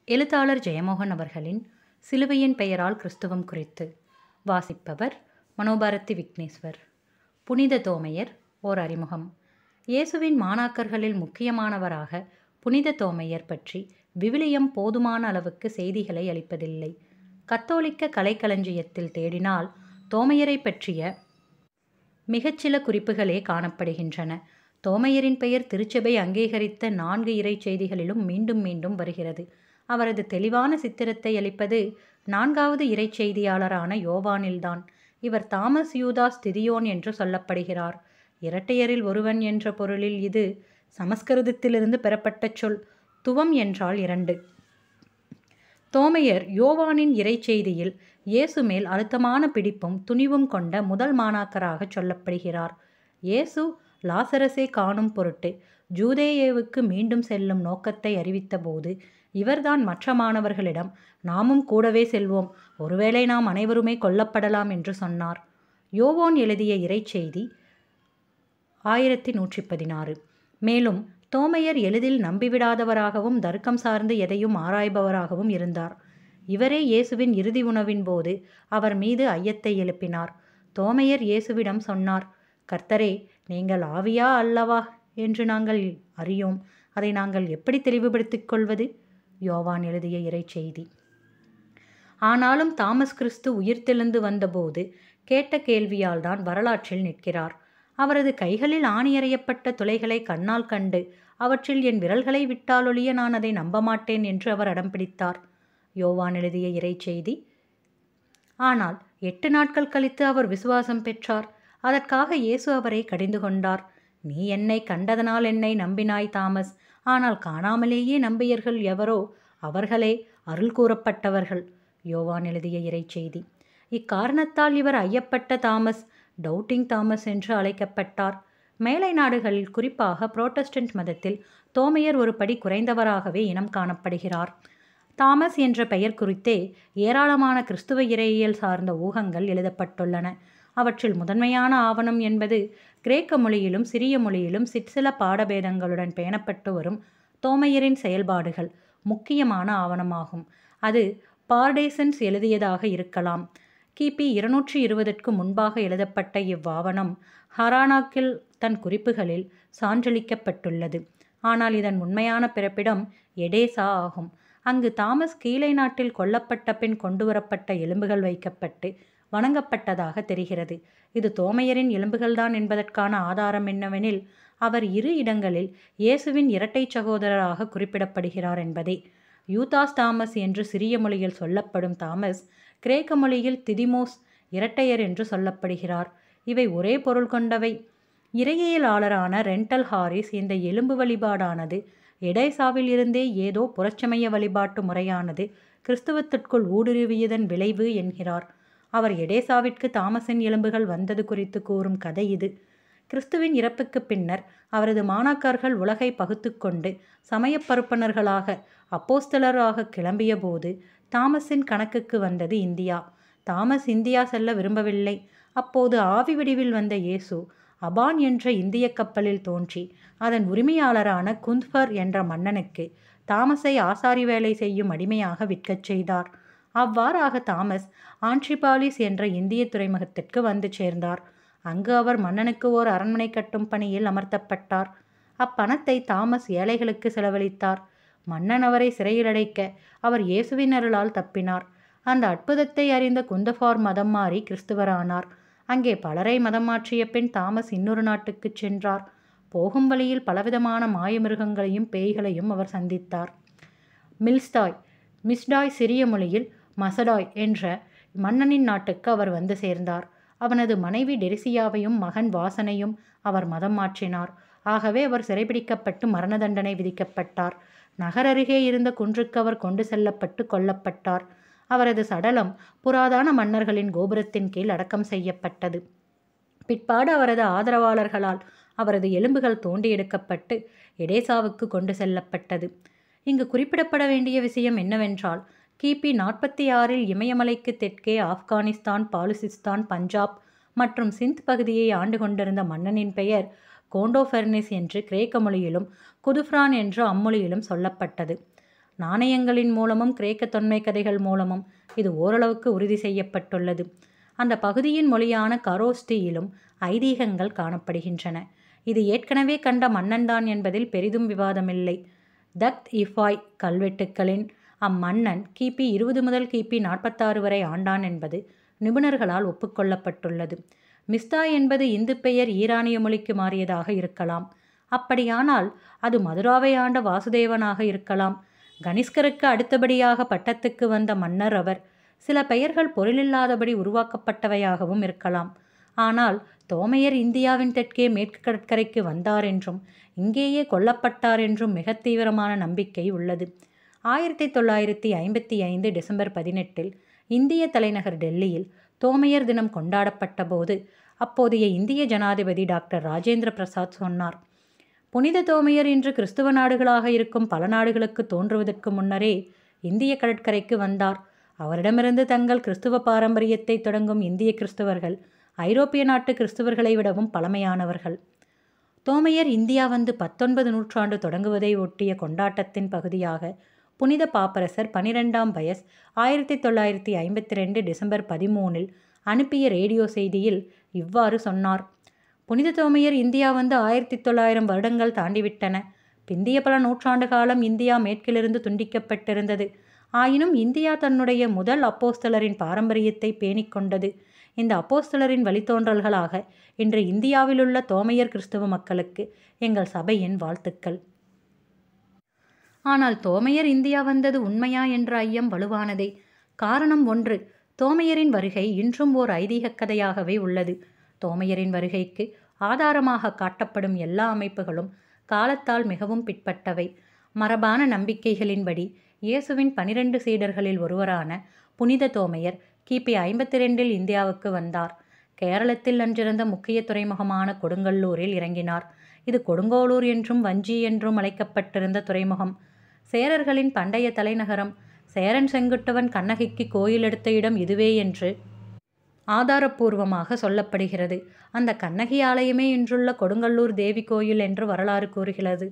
எழுத்தாளர் ஜெயமோகன் அவர்களின் சிலுவையின் பெயரால் கிறிஸ்துவம் குறித்து வாசிப்பவர் மனோபாரதி விக்னேஸ்வர் புனித தோமையர் ஓர் அறிமுகம் இயேசுவின் மாணாக்கர்களில் முக்கியமானவராக புனித தோமையர் பற்றி விவிலியம் போதுமான அளவுக்கு செய்திகளை அளிப்பதில்லை கத்தோலிக்க கலைக்களஞ்சியத்தில் தேடினால் தோமையரை பற்றிய மிகச்சில குறிப்புகளே காணப்படுகின்றன தோமையரின் பெயர் திருச்சபை அங்கீகரித்த நான்கு இறை செய்திகளிலும் மீண்டும் மீண்டும் வருகிறது அவரது தெளிவான சித்திரத்தை அளிப்பது நான்காவது இறை செய்தியாளரான யோவானில்தான் இவர் தாமஸ் யூதாஸ் திதியோன் என்று சொல்லப்படுகிறார் இரட்டையரில் ஒருவன் என்ற பொருளில் இது சமஸ்கிருதத்திலிருந்து பெறப்பட்ட சொல் துவம் என்றால் இரண்டு தோமையர் யோவானின் இறைச்செய்தியில் இயேசு மேல் அழுத்தமான பிடிப்பும் துணிவும் கொண்ட முதல் மாணாக்கராக சொல்லப்படுகிறார் இயேசு லாசரஸை காணும் பொருட்டு ஜூதேயேவுக்கு மீண்டும் செல்லும் நோக்கத்தை அறிவித்தபோது இவர்தான் மற்ற மாணவர்களிடம் நாமும் கூடவே செல்வோம் ஒருவேளை நாம் அனைவருமே கொல்லப்படலாம் என்று சொன்னார் யோவோன் எழுதிய இறைச்செய்தி ஆயிரத்தி நூற்றி பதினாறு மேலும் தோமையர் எளிதில் நம்பிவிடாதவராகவும் தர்க்கம் சார்ந்து எதையும் ஆராய்பவராகவும் இருந்தார் இவரே இயேசுவின் இறுதி உணவின் போது அவர் மீது ஐயத்தை எழுப்பினார் தோமையர் இயேசுவிடம் சொன்னார் கர்த்தரே நீங்கள் ஆவியா அல்லவா என்று நாங்கள் அறியோம் அதை நாங்கள் எப்படி தெளிவுபடுத்திக் கொள்வது யோவான் எழுதிய இறைச்செய்தி ஆனாலும் தாமஸ் கிறிஸ்து உயிர்த்தெழுந்து வந்தபோது கேட்ட கேள்வியால் தான் வரலாற்றில் நிற்கிறார் அவரது கைகளில் ஆணியறையப்பட்ட துளைகளை கண்ணால் கண்டு அவற்றில் என் விரல்களை விட்டாலொழிய நான் அதை நம்ப மாட்டேன் என்று அவர் அடம் பிடித்தார் யோவான் எழுதிய இறைச்செய்தி ஆனால் எட்டு நாட்கள் கழித்து அவர் விசுவாசம் பெற்றார் அதற்காக இயேசு அவரை கடிந்து கொண்டார் நீ என்னை கண்டதனால் என்னை நம்பினாய் தாமஸ் ஆனால் காணாமலேயே நம்பியர்கள் எவரோ அவர்களே அருள் கூறப்பட்டவர்கள் யோவான் எழுதிய இறைச்செய்தி இக்காரணத்தால் இவர் ஐயப்பட்ட தாமஸ் டவுட்டிங் தாமஸ் என்று அழைக்கப்பட்டார் மேலை நாடுகளில் குறிப்பாக புரோட்டஸ்டன்ட் மதத்தில் தோமையர் ஒரு படி குறைந்தவராகவே இனம் காணப்படுகிறார் தாமஸ் என்ற பெயர் குறித்தே ஏராளமான கிறிஸ்துவ இறையியல் சார்ந்த ஊகங்கள் எழுதப்பட்டுள்ளன அவற்றில் முதன்மையான ஆவணம் என்பது கிரேக்க மொழியிலும் சிரிய மொழியிலும் சிற்சில பாடபேதங்களுடன் பேணப்பட்டு வரும் தோமையரின் செயல்பாடுகள் முக்கியமான ஆவணமாகும் அது பார்டேசன்ஸ் எழுதியதாக இருக்கலாம் கிபி இருநூற்றி இருபதற்கு முன்பாக எழுதப்பட்ட இவ்வாவணம் ஹரானாக்கில் தன் குறிப்புகளில் சான்றளிக்கப்பட்டுள்ளது ஆனால் இதன் உண்மையான பிறப்பிடம் எடேசா ஆகும் அங்கு தாமஸ் கீழே நாட்டில் கொல்லப்பட்ட பின் கொண்டுவரப்பட்ட எலும்புகள் வைக்கப்பட்டு வணங்கப்பட்டதாக தெரிகிறது இது தோமையரின் எலும்புகள்தான் என்பதற்கான ஆதாரம் என்னவெனில் அவர் இரு இடங்களில் இயேசுவின் இரட்டை சகோதரராக குறிப்பிடப்படுகிறார் என்பதே யூதாஸ் தாமஸ் என்று சிறிய மொழியில் சொல்லப்படும் தாமஸ் கிரேக்க மொழியில் திதிமோஸ் இரட்டையர் என்று சொல்லப்படுகிறார் இவை ஒரே பொருள் கொண்டவை இறையியலாளரான ரெண்டல் ஹாரிஸ் இந்த எலும்பு வழிபாடானது எடைசாவில் இருந்தே ஏதோ புறச்சமய வழிபாட்டு முறையானது கிறிஸ்துவத்திற்குள் ஊடுருவியதன் விளைவு என்கிறார் அவர் எடேசாவிற்கு தாமஸின் எலும்புகள் வந்தது குறித்து கூறும் கதை இது கிறிஸ்துவின் இறப்புக்கு பின்னர் அவரது மாணாக்கர்கள் உலகை பகுத்து கொண்டு சமயப்பருப்பனர்களாக அப்போஸ்தலராக கிளம்பிய போது தாமஸின் கணக்குக்கு வந்தது இந்தியா தாமஸ் இந்தியா செல்ல விரும்பவில்லை அப்போது ஆவி வடிவில் வந்த இயேசு அபான் என்ற இந்திய கப்பலில் தோன்றி அதன் உரிமையாளரான குந்த்பர் என்ற மன்னனுக்கு தாமஸை ஆசாரி வேலை செய்யும் அடிமையாக விற்கச் செய்தார் அவ்வாறாக தாமஸ் ஆன்ட்ரிபாலிஸ் என்ற இந்திய துறைமுகத்திற்கு வந்து சேர்ந்தார் அங்கு அவர் மன்னனுக்கு ஓர் அரண்மனை கட்டும் பணியில் அமர்த்தப்பட்டார் அப்பணத்தை தாமஸ் ஏழைகளுக்கு செலவழித்தார் மன்னன் அவரை சிறையில் அடைக்க அவர் இயேசுவின் அருளால் தப்பினார் அந்த அற்புதத்தை அறிந்த குந்தஃபார் மதம் மாறி கிறிஸ்துவரானார் அங்கே பலரை மதம் மாற்றிய பின் தாமஸ் இன்னொரு நாட்டுக்கு சென்றார் போகும் வழியில் பலவிதமான மாயமிருகங்களையும் பேய்களையும் அவர் சந்தித்தார் மில்ஸ்டாய் மிஸ்டாய் சிறிய மொழியில் மசடாய் என்ற மன்னனின் நாட்டுக்கு அவர் வந்து சேர்ந்தார் அவனது மனைவி டெரிசியாவையும் மகன் வாசனையும் அவர் மதம் மாற்றினார் ஆகவே அவர் சிறைபிடிக்கப்பட்டு மரண தண்டனை விதிக்கப்பட்டார் நகர் அருகே இருந்த குன்றுக்கு அவர் கொண்டு செல்லப்பட்டு கொல்லப்பட்டார் அவரது சடலம் புராதான மன்னர்களின் கோபுரத்தின் கீழ் அடக்கம் செய்யப்பட்டது பிற்பாடு அவரது ஆதரவாளர்களால் அவரது எலும்புகள் தோண்டி எடுக்கப்பட்டு எடேசாவுக்கு கொண்டு செல்லப்பட்டது இங்கு குறிப்பிடப்பட வேண்டிய விஷயம் என்னவென்றால் கிபி நாற்பத்தி ஆறில் இமயமலைக்கு தெற்கே ஆப்கானிஸ்தான் பாலுசிஸ்தான் பஞ்சாப் மற்றும் சிந்த் பகுதியை ஆண்டு கொண்டிருந்த மன்னனின் பெயர் கோண்டோஃபெர்னிஸ் என்று கிரேக்க மொழியிலும் குதுஃப்ரான் என்று அம்மொழியிலும் சொல்லப்பட்டது நாணயங்களின் மூலமும் கிரேக்க தொன்மை கதைகள் மூலமும் இது ஓரளவுக்கு உறுதி செய்யப்பட்டுள்ளது அந்த பகுதியின் மொழியான கரோஸ்டியிலும் ஐதீகங்கள் காணப்படுகின்றன இது ஏற்கனவே கண்ட மன்னன்தான் என்பதில் பெரிதும் விவாதமில்லை தக்த் இஃபாய் கல்வெட்டுக்களின் அம்மன்னன் கிபி இருபது முதல் கிபி நாற்பத்தாறு வரை ஆண்டான் என்பது நிபுணர்களால் ஒப்புக்கொள்ளப்பட்டுள்ளது மிஸ்தா என்பது இந்து பெயர் ஈரானிய மொழிக்கு மாறியதாக இருக்கலாம் அப்படியானால் அது மதுராவை ஆண்ட வாசுதேவனாக இருக்கலாம் கனிஷ்கருக்கு அடுத்தபடியாக பட்டத்துக்கு வந்த மன்னர் அவர் சில பெயர்கள் பொருளில்லாதபடி உருவாக்கப்பட்டவையாகவும் இருக்கலாம் ஆனால் தோமையர் இந்தியாவின் தெற்கே மேற்கு கடற்கரைக்கு வந்தார் என்றும் இங்கேயே கொல்லப்பட்டார் என்றும் மிக தீவிரமான நம்பிக்கை உள்ளது ஆயிரத்தி தொள்ளாயிரத்தி ஐம்பத்தி ஐந்து டிசம்பர் பதினெட்டில் இந்திய தலைநகர் டெல்லியில் தோமையர் தினம் கொண்டாடப்பட்ட போது அப்போதைய இந்திய ஜனாதிபதி டாக்டர் ராஜேந்திர பிரசாத் சொன்னார் புனித தோமையர் இன்று கிறிஸ்துவ நாடுகளாக இருக்கும் பல நாடுகளுக்கு தோன்றுவதற்கு முன்னரே இந்திய கடற்கரைக்கு வந்தார் அவரிடமிருந்து தங்கள் கிறிஸ்துவ பாரம்பரியத்தை தொடங்கும் இந்திய கிறிஸ்தவர்கள் ஐரோப்பிய நாட்டு கிறிஸ்தவர்களை விடவும் பழமையானவர்கள் தோமையர் இந்தியா வந்து பத்தொன்பது நூற்றாண்டு தொடங்குவதை ஒட்டிய கொண்டாட்டத்தின் பகுதியாக புனித பாப்பரசர் பனிரெண்டாம் பயஸ் ஆயிரத்தி தொள்ளாயிரத்தி ஐம்பத்தி ரெண்டு டிசம்பர் பதிமூனில் அனுப்பிய ரேடியோ செய்தியில் இவ்வாறு சொன்னார் புனித தோமையர் இந்தியா வந்து ஆயிரத்தி தொள்ளாயிரம் வருடங்கள் தாண்டிவிட்டன பிந்திய பல நூற்றாண்டு காலம் இந்தியா மேற்கிலிருந்து துண்டிக்கப்பட்டிருந்தது ஆயினும் இந்தியா தன்னுடைய முதல் அப்போஸ்தலரின் பாரம்பரியத்தை பேணிக் கொண்டது இந்த அப்போஸ்தலரின் வழித்தோன்றல்களாக இன்று இந்தியாவிலுள்ள தோமையர் கிறிஸ்தவ மக்களுக்கு எங்கள் சபையின் வாழ்த்துக்கள் ஆனால் தோமையர் இந்தியா வந்தது உண்மையா என்ற ஐயம் வலுவானதே காரணம் ஒன்று தோமையரின் வருகை இன்றும் ஓர் ஐதீகக் கதையாகவே உள்ளது தோமையரின் வருகைக்கு ஆதாரமாக காட்டப்படும் எல்லா அமைப்புகளும் காலத்தால் மிகவும் பிற்பட்டவை மரபான நம்பிக்கைகளின்படி இயேசுவின் பனிரெண்டு சீடர்களில் ஒருவரான புனித தோமையர் கிபி ஐம்பத்தி ரெண்டில் இந்தியாவுக்கு வந்தார் கேரளத்தில் அன்றிருந்த முக்கிய துறைமுகமான கொடுங்கல்லூரில் இறங்கினார் இது கொடுங்கோளூர் என்றும் வஞ்சி என்றும் அழைக்கப்பட்டிருந்த துறைமுகம் சேரர்களின் பண்டைய தலைநகரம் சேரன் செங்குட்டுவன் கண்ணகிக்கு கோயில் எடுத்த இடம் இதுவே என்று ஆதாரப்பூர்வமாக சொல்லப்படுகிறது அந்த கண்ணகி ஆலயமே இன்றுள்ள கொடுங்கல்லூர் தேவி கோயில் என்று வரலாறு கூறுகிறது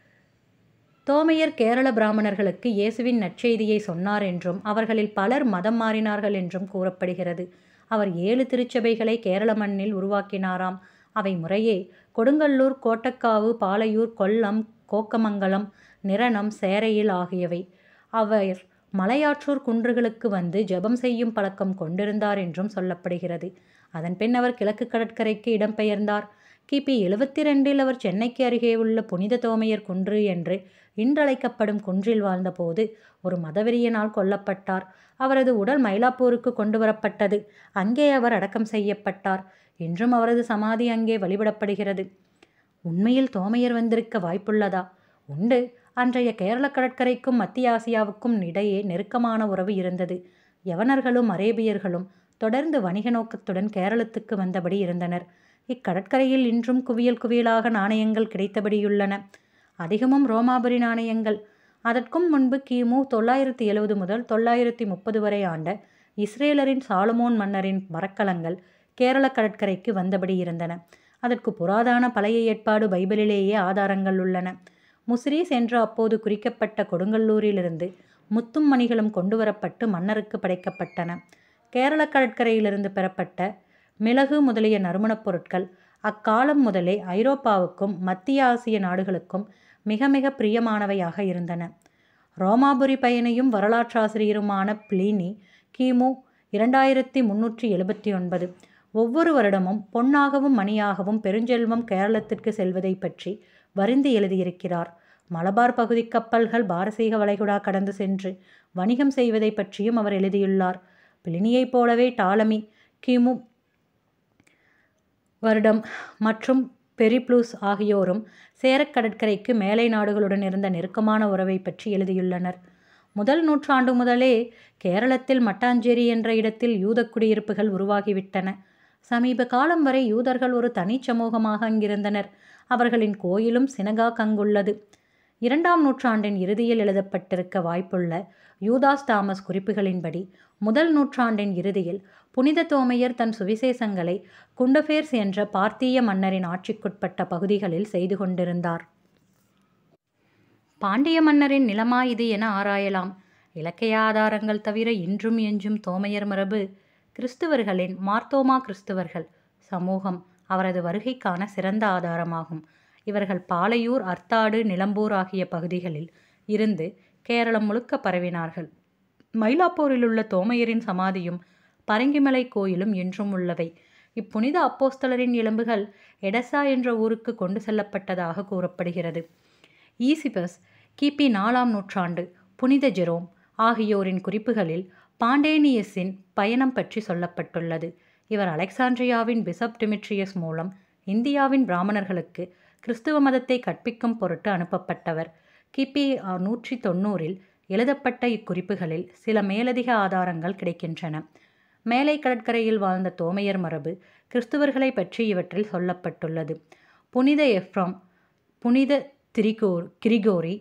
தோமையர் கேரள பிராமணர்களுக்கு இயேசுவின் நற்செய்தியை சொன்னார் என்றும் அவர்களில் பலர் மதம் மாறினார்கள் என்றும் கூறப்படுகிறது அவர் ஏழு திருச்சபைகளை கேரள மண்ணில் உருவாக்கினாராம் அவை முறையே கொடுங்கல்லூர் கோட்டக்காவு பாலையூர் கொல்லம் கோக்கமங்கலம் நிரணம் சேரையில் ஆகியவை அவர் மலையாற்றூர் குன்றுகளுக்கு வந்து ஜெபம் செய்யும் பழக்கம் கொண்டிருந்தார் என்றும் சொல்லப்படுகிறது அதன் பின் அவர் கிழக்கு கடற்கரைக்கு இடம்பெயர்ந்தார் கிபி எழுபத்தி ரெண்டில் அவர் சென்னைக்கு அருகே உள்ள புனித தோமையர் குன்று என்று இன்றழைக்கப்படும் குன்றில் வாழ்ந்தபோது ஒரு மதவெறியனால் கொல்லப்பட்டார் அவரது உடல் மயிலாப்பூருக்கு கொண்டு வரப்பட்டது அங்கே அவர் அடக்கம் செய்யப்பட்டார் இன்றும் அவரது சமாதி அங்கே வழிபடப்படுகிறது உண்மையில் தோமையர் வந்திருக்க வாய்ப்புள்ளதா உண்டு அன்றைய கேரள கடற்கரைக்கும் மத்திய ஆசியாவுக்கும் இடையே நெருக்கமான உறவு இருந்தது யவனர்களும் அரேபியர்களும் தொடர்ந்து வணிக நோக்கத்துடன் கேரளத்துக்கு வந்தபடி இருந்தனர் இக்கடற்கரையில் இன்றும் குவியல் குவியலாக நாணயங்கள் கிடைத்தபடியுள்ளன அதிகமும் ரோமாபுரி நாணயங்கள் அதற்கும் முன்பு கிமு தொள்ளாயிரத்தி எழுவது முதல் தொள்ளாயிரத்தி முப்பது வரை ஆண்ட இஸ்ரேலரின் சாலமோன் மன்னரின் மரக்கலங்கள் கேரள கடற்கரைக்கு வந்தபடி இருந்தன அதற்கு புராதான பழைய ஏற்பாடு பைபிளிலேயே ஆதாரங்கள் உள்ளன முஸ்ரீஸ் என்று அப்போது குறிக்கப்பட்ட கொடுங்கல்லூரிலிருந்து முத்தும் மணிகளும் கொண்டுவரப்பட்டு மன்னருக்கு படைக்கப்பட்டன கேரள கடற்கரையிலிருந்து பெறப்பட்ட மிளகு முதலிய நறுமணப் பொருட்கள் அக்காலம் முதலே ஐரோப்பாவுக்கும் மத்திய ஆசிய நாடுகளுக்கும் மிக மிக பிரியமானவையாக இருந்தன ரோமாபுரி பயணியும் வரலாற்றாசிரியருமான பிளினி கிமு இரண்டாயிரத்தி முன்னூற்றி எழுபத்தி ஒன்பது ஒவ்வொரு வருடமும் பொன்னாகவும் மணியாகவும் பெருஞ்செல்வம் கேரளத்திற்கு செல்வதை பற்றி வரிந்து எழுதியிருக்கிறார் மலபார் பகுதி கப்பல்கள் பாரசீக வளைகுடா கடந்து சென்று வணிகம் செய்வதை பற்றியும் அவர் எழுதியுள்ளார் பிளினியைப் போலவே டாலமி கிமு வருடம் மற்றும் பெரிப்ளூஸ் ஆகியோரும் சேரக் கடற்கரைக்கு மேலை நாடுகளுடன் இருந்த நெருக்கமான உறவை பற்றி எழுதியுள்ளனர் முதல் நூற்றாண்டு முதலே கேரளத்தில் மட்டாஞ்சேரி என்ற இடத்தில் யூத குடியிருப்புகள் உருவாகிவிட்டன சமீப காலம் வரை யூதர்கள் ஒரு தனி சமூகமாக அங்கிருந்தனர் அவர்களின் கோயிலும் சினகாக் அங்குள்ளது இரண்டாம் நூற்றாண்டின் இறுதியில் எழுதப்பட்டிருக்க வாய்ப்புள்ள யூதாஸ் தாமஸ் குறிப்புகளின்படி முதல் நூற்றாண்டின் இறுதியில் புனித தோமையர் தன் சுவிசேஷங்களை குண்டபேர்ஸ் என்ற பார்த்திய மன்னரின் ஆட்சிக்குட்பட்ட பகுதிகளில் செய்து கொண்டிருந்தார் பாண்டிய மன்னரின் நிலமா இது என ஆராயலாம் இலக்கிய ஆதாரங்கள் தவிர இன்றும் எஞ்சும் தோமையர் மரபு கிறிஸ்துவர்களின் மார்த்தோமா கிறிஸ்துவர்கள் சமூகம் அவரது வருகைக்கான சிறந்த ஆதாரமாகும் இவர்கள் பாலையூர் அர்த்தாடு நிலம்பூர் ஆகிய பகுதிகளில் இருந்து கேரளம் முழுக்க பரவினார்கள் மயிலாப்பூரில் உள்ள தோமையரின் சமாதியும் பரங்கிமலை கோயிலும் இன்றும் உள்ளவை இப்புனித அப்போஸ்தலரின் எலும்புகள் எடசா என்ற ஊருக்கு கொண்டு செல்லப்பட்டதாக கூறப்படுகிறது ஈசிபஸ் கிபி நாலாம் நூற்றாண்டு புனித ஜெரோம் ஆகியோரின் குறிப்புகளில் பாண்டேனியஸின் பயணம் பற்றி சொல்லப்பட்டுள்ளது இவர் அலெக்சாண்ட்ரியாவின் பிசப் டிமிட்ரியஸ் மூலம் இந்தியாவின் பிராமணர்களுக்கு கிறிஸ்துவ மதத்தை கற்பிக்கும் பொருட்டு அனுப்பப்பட்டவர் கிபி நூற்றி தொண்ணூறில் எழுதப்பட்ட இக்குறிப்புகளில் சில மேலதிக ஆதாரங்கள் கிடைக்கின்றன மேலை கடற்கரையில் வாழ்ந்த தோமையர் மரபு கிறிஸ்துவர்களை பற்றி இவற்றில் சொல்லப்பட்டுள்ளது புனித எஃப்ராம் புனித திரிகோர் கிரிகோரி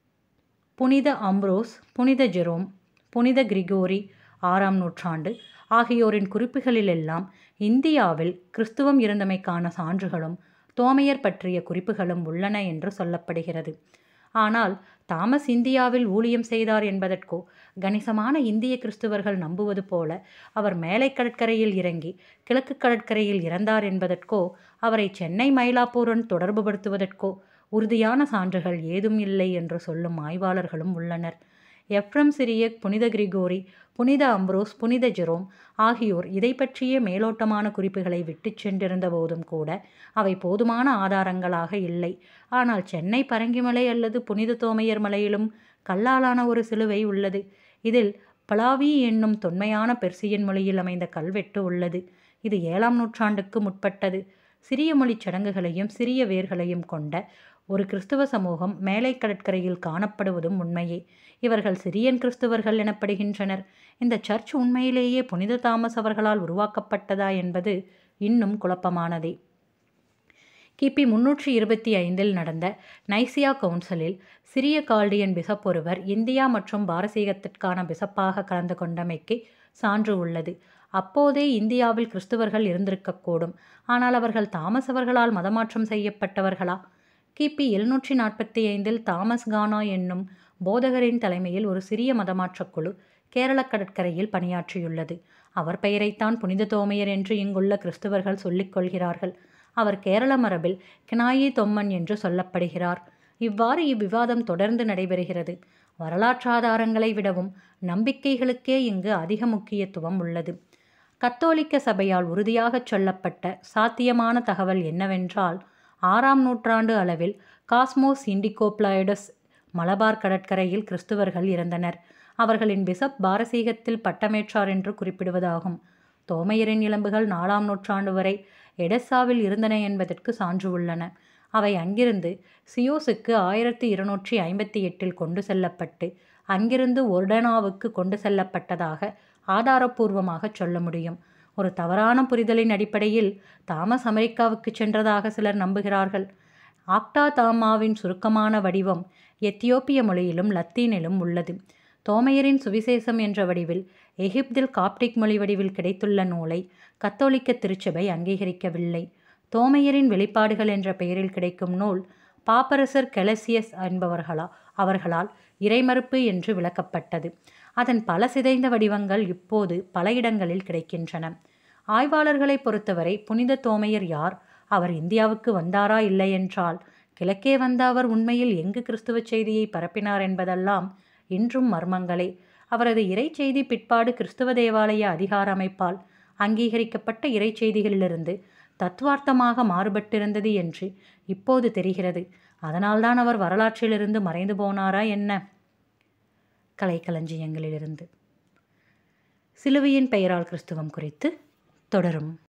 புனித அம்ப்ரோஸ் புனித ஜெரோம் புனித கிரிகோரி ஆறாம் நூற்றாண்டு ஆகியோரின் குறிப்புகளிலெல்லாம் இந்தியாவில் கிறிஸ்துவம் இருந்தமைக்கான சான்றுகளும் தோமையர் பற்றிய குறிப்புகளும் உள்ளன என்று சொல்லப்படுகிறது ஆனால் தாமஸ் இந்தியாவில் ஊழியம் செய்தார் என்பதற்கோ கணிசமான இந்திய கிறிஸ்துவர்கள் நம்புவது போல அவர் மேலை கடற்கரையில் இறங்கி கிழக்கு கடற்கரையில் இறந்தார் என்பதற்கோ அவரை சென்னை மயிலாப்பூருடன் தொடர்புபடுத்துவதற்கோ உறுதியான சான்றுகள் ஏதும் இல்லை என்று சொல்லும் ஆய்வாளர்களும் உள்ளனர் எப்ரம் சிரியக் புனித கிரிகோரி புனித அம்ப்ரோஸ் புனித ஜெரோம் ஆகியோர் இதை பற்றிய மேலோட்டமான குறிப்புகளை விட்டுச் சென்றிருந்த போதும் கூட அவை போதுமான ஆதாரங்களாக இல்லை ஆனால் சென்னை பரங்கிமலை அல்லது புனித தோமையர் மலையிலும் கல்லாலான ஒரு சிலுவை உள்ளது இதில் பலாவி என்னும் தொன்மையான பெர்சியன் மொழியில் அமைந்த கல்வெட்டு உள்ளது இது ஏழாம் நூற்றாண்டுக்கு முற்பட்டது சிறிய மொழிச் சடங்குகளையும் சிறிய வேர்களையும் கொண்ட ஒரு கிறிஸ்துவ சமூகம் மேலை கடற்கரையில் காணப்படுவதும் உண்மையே இவர்கள் சிரியன் கிறிஸ்துவர்கள் எனப்படுகின்றனர் இந்த சர்ச் உண்மையிலேயே புனித தாமஸ் அவர்களால் உருவாக்கப்பட்டதா என்பது இன்னும் குழப்பமானதே கிபி முன்னூற்றி இருபத்தி ஐந்தில் நடந்த நைசியா கவுன்சிலில் சிறிய கால்டியன் பிசப் ஒருவர் இந்தியா மற்றும் பாரசீகத்திற்கான பிசப்பாக கலந்து கொண்டமைக்கு சான்று உள்ளது அப்போதே இந்தியாவில் கிறிஸ்துவர்கள் இருந்திருக்கக்கூடும் ஆனால் அவர்கள் தாமஸ் அவர்களால் மதமாற்றம் செய்யப்பட்டவர்களா கிபி எழுநூற்றி நாற்பத்தி ஐந்தில் தாமஸ் கானா என்னும் போதகரின் தலைமையில் ஒரு சிறிய மதமாற்றக் குழு கேரள கடற்கரையில் பணியாற்றியுள்ளது அவர் பெயரைத்தான் புனித தோமையர் என்று இங்குள்ள கிறிஸ்துவர்கள் சொல்லிக் கொள்கிறார்கள் அவர் கேரள மரபில் கினாயி தொம்மன் என்று சொல்லப்படுகிறார் இவ்வாறு இவ்விவாதம் தொடர்ந்து நடைபெறுகிறது வரலாற்றாதாரங்களை விடவும் நம்பிக்கைகளுக்கே இங்கு அதிக முக்கியத்துவம் உள்ளது கத்தோலிக்க சபையால் உறுதியாகச் சொல்லப்பட்ட சாத்தியமான தகவல் என்னவென்றால் ஆறாம் நூற்றாண்டு அளவில் காஸ்மோஸ் இண்டிகோப்ளாய்டஸ் மலபார் கடற்கரையில் கிறிஸ்துவர்கள் இருந்தனர் அவர்களின் பிசப் பாரசீகத்தில் பட்டமேற்றார் என்று குறிப்பிடுவதாகும் தோமையரின் இளம்புகள் நாலாம் நூற்றாண்டு வரை எடெஸ்ஸாவில் இருந்தன என்பதற்கு சான்று உள்ளன அவை அங்கிருந்து சியோஸுக்கு ஆயிரத்தி இருநூற்றி ஐம்பத்தி எட்டில் கொண்டு செல்லப்பட்டு அங்கிருந்து ஒர்டனாவுக்கு கொண்டு செல்லப்பட்டதாக ஆதாரப்பூர்வமாக சொல்ல முடியும் ஒரு தவறான புரிதலின் அடிப்படையில் தாமஸ் அமெரிக்காவுக்கு சென்றதாக சிலர் நம்புகிறார்கள் ஆக்டா தாமாவின் சுருக்கமான வடிவம் எத்தியோப்பிய மொழியிலும் லத்தீனிலும் உள்ளது தோமையரின் சுவிசேஷம் என்ற வடிவில் எகிப்தில் காப்டிக் மொழி வடிவில் கிடைத்துள்ள நூலை கத்தோலிக்க திருச்சபை அங்கீகரிக்கவில்லை தோமையரின் வெளிப்பாடுகள் என்ற பெயரில் கிடைக்கும் நூல் பாப்பரசர் கெலசியஸ் என்பவர்களா அவர்களால் இறைமறுப்பு என்று விளக்கப்பட்டது அதன் பல சிதைந்த வடிவங்கள் இப்போது பல இடங்களில் கிடைக்கின்றன ஆய்வாளர்களை பொறுத்தவரை புனித தோமையர் யார் அவர் இந்தியாவுக்கு வந்தாரா இல்லை என்றால் கிழக்கே வந்த அவர் உண்மையில் எங்கு கிறிஸ்துவ செய்தியை பரப்பினார் என்பதெல்லாம் இன்றும் மர்மங்களே அவரது இறைச்செய்தி பிற்பாடு கிறிஸ்துவ தேவாலய அதிகார அமைப்பால் அங்கீகரிக்கப்பட்ட இறைச்செய்திகளிலிருந்து தத்துவார்த்தமாக மாறுபட்டிருந்தது என்று இப்போது தெரிகிறது அதனால்தான் அவர் வரலாற்றிலிருந்து மறைந்து போனாரா என்ன கலைக்களஞ்சியங்களிலிருந்து சிலுவையின் பெயரால் கிறிஸ்துவம் குறித்து தொடரும்